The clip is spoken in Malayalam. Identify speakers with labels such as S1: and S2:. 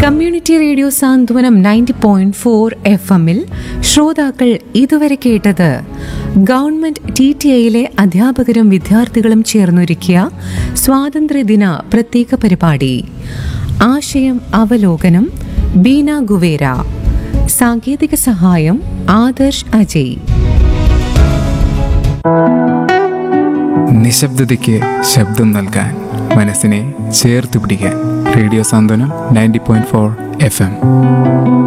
S1: community radio Santhwanam ninety point four F എമ്മിൽ ശ്രോതാക്കൾ ഇതുവരെ കേട്ടത് ഗവൺമെന്റ് ടി ടി ഐയിലെ അധ്യാപകരും വിദ്യാർത്ഥികളും ചേർന്നൊരുക്കിയ സ്വാതന്ത്ര്യദിന പ്രത്യേക പരിപാടി ആശയം അവലോകനം ബീന ഗുവേര സാങ്കേതിക സഹായം ആദർശ് അജയ്
S2: നിശബ്ദതയ്ക്ക് ശബ്ദം നൽകാൻ മനസ്സിനെ ചേർത്ത് പിടിക്കാൻ radio Santhwanam ninety point four F M